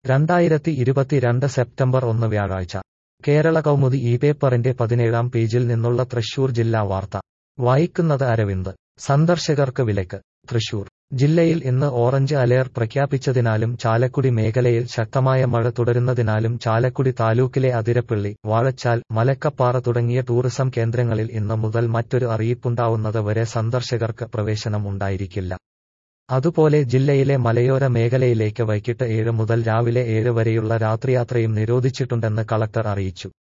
രണ്ടായിരത്തി ഇരുപത്തിരണ്ട് സെപ്റ്റംബർ ഒന്ന് വ്യാഴാഴ്ച കേരള കൗമുദി ഈ പേപ്പറിന്റെ പതിനേഴാം പേജിൽ നിന്നുള്ള തൃശൂർ ജില്ലാ വാർത്ത വായിക്കുന്നത് അരവിന്ദ് സന്ദർശകർക്ക് വിലക്ക് തൃശൂർ ജില്ലയിൽ ഇന്ന് ഓറഞ്ച് അലേർട്ട് പ്രഖ്യാപിച്ചതിനാലും ചാലക്കുടി മേഖലയിൽ ശക്തമായ മഴ തുടരുന്നതിനാലും ചാലക്കുടി താലൂക്കിലെ അതിരപ്പള്ളി വാഴച്ചാൽ മലക്കപ്പാറ തുടങ്ങിയ ടൂറിസം കേന്ദ്രങ്ങളിൽ ഇന്ന് മുതൽ മറ്റൊരു അറിയിപ്പുണ്ടാവുന്നത് വരെ സന്ദർശകർക്ക് പ്രവേശനം ഉണ്ടായിരിക്കില്ല അതുപോലെ ജില്ലയിലെ മലയോര മേഖലയിലേക്ക് വൈകിട്ട് ഏഴ് മുതൽ രാവിലെ ഏഴ് വരെയുള്ള രാത്രിയാത്രയും നിരോധിച്ചിട്ടുണ്ടെന്ന് കളക്ടർ അറിയിച്ചു